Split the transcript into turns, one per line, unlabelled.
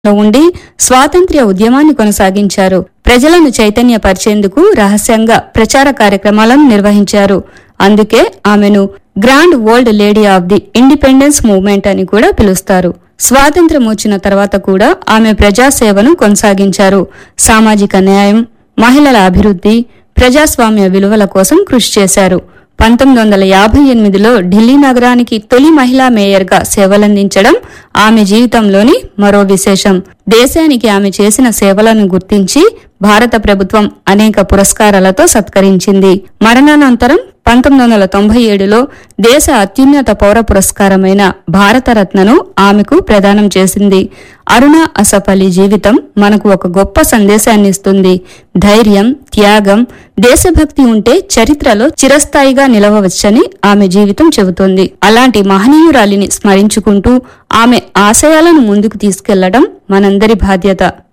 లో ఉండి స్వాతంత్ర్య ఉద్యమాన్ని కొనసాగించారు ప్రజలను చైతన్యపరిచేందుకు రహస్యంగా ప్రచార కార్యక్రమాలను నిర్వహించారు అందుకే ఆమెను grand old lady of the independence movement అని కూడా పిలుస్తారు స్వాతంత్ర్యం వచ్చిన తర్వాత కూడా ఆమె ప్రజాసేవను కొనసాగించారు సామాజిక న్యాయం మహిళల అభివృద్ధి ప్రజాస్వామ్య విలువల కోసం కృషి చేశారు పంతొమ్మిది వందల యాభై ఎనిమిదిలో ఢిల్లీ నగరానికి తొలి మహిళా మేయర్గా సేవలందించడం ఆమె జీవితంలోని మరో విశేషం దేశానికి ఆమె చేసిన సేవలను గుర్తించి భారత ప్రభుత్వం అనేక పురస్కారాలతో సత్కరించింది మరణానంతరం పంతొమ్మిది వందల తొంభై ఏడులో దేశ అత్యున్నత పౌర పురస్కారమైన భారతరత్నను ఆమెకు ప్రదానం చేసింది అరుణ అసఫ్ అలీ జీవితం మనకు ఒక గొప్ప సందేశాన్ని ఇస్తుంది ధైర్యం త్యాగం దేశభక్తి ఉంటే చరిత్రలో చిరస్థాయిగా నిలవవచ్చని ఆమె జీవితం చెబుతోంది అలాంటి మహనీయురాలిని స్మరించుకుంటూ ఆమె ఆశయాలను ముందుకు తీసుకెళ్లడం మనందరి బాధ్యత